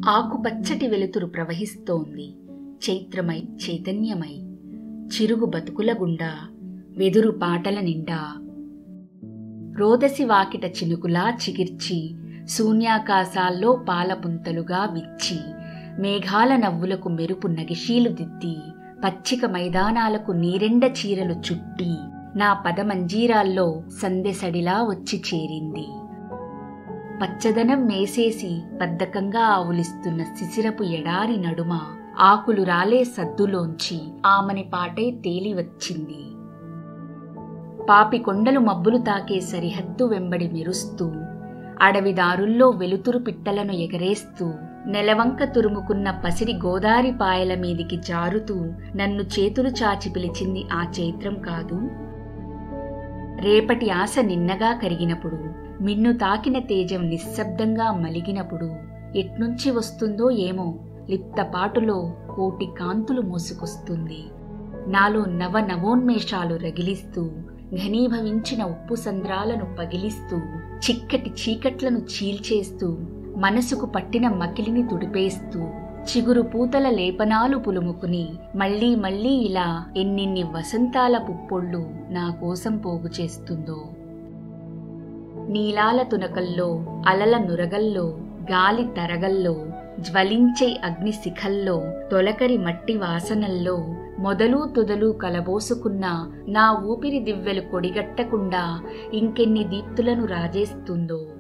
ఆకుపచ్చటి వెలుతురు ప్రవహిస్తోంది చైత్రమై చైతన్యమై చిరుగు బతుకుల గుండా వెదురు పాటల నిండా రోదసి వాకిట చినుకులా చిగిర్చి శూన్యాకాశాల్లో పాలపుంతలుగా విచ్చి మేఘాల నవ్వులకు మెరుపు నగిషీలు దిద్ది పచ్చిక మైదానాలకు నీరెండ చీరలు చుట్టి నా పదమంజీరాల్లో సందెసడిలా వచ్చి చేరింది పచ్చదనం మేసేసి బద్ధకంగా ఆవులిస్తున్న శిశిరపు ఎడారి నడుమ ఆకులు రాలే సద్దులోంచి ఆమని పాటై తేలి వచ్చింది పాపి కొండలు మబ్బులు తాకే సరిహద్దు వెంబడి మెరుస్తూ అడవిదారుల్లో వెలుతురు పిట్టలను ఎగరేస్తూ నెలవంక తురుముకున్న పసిడి గోదారి పాయల మీదికి జారుతూ నన్ను చేతులు చాచి పిలిచింది ఆ చైత్రం కాదు రేపటి ఆశ నిన్నగా కరిగినప్పుడు మిన్ను తాకిన తేజం నిశ్శబ్దంగా మలిగినప్పుడు ఎట్నుంచి వస్తుందో ఏమో లిప్తపాటులో కోటి కాంతులు మోసుకొస్తుంది నాలో నవ నవోన్మేషాలు రగిలిస్తూ ఘనీభవించిన ఉప్పు సంద్రాలను పగిలిస్తూ చిక్కటి చీకట్లను చీల్చేస్తూ మనసుకు పట్టిన మకిలిని తుడిపేస్తూ చిగురు పూతల లేపనాలు పులుముకుని మళ్ళీ మళ్ళీ ఇలా ఎన్నిన్ని వసంతాల పుప్పొళ్ళు నా కోసం పోగు చేస్తుందో నీలాల తునకల్లో అలల నురగల్లో గాలి తరగల్లో జ్వలించే అగ్ని శిఖల్లో తొలకరి మట్టి వాసనల్లో మొదలు తుదలు కలబోసుకున్న నా ఊపిరి దివ్వెలు కొడిగట్టకుండా ఇంకెన్ని దీప్తులను రాజేస్తుందో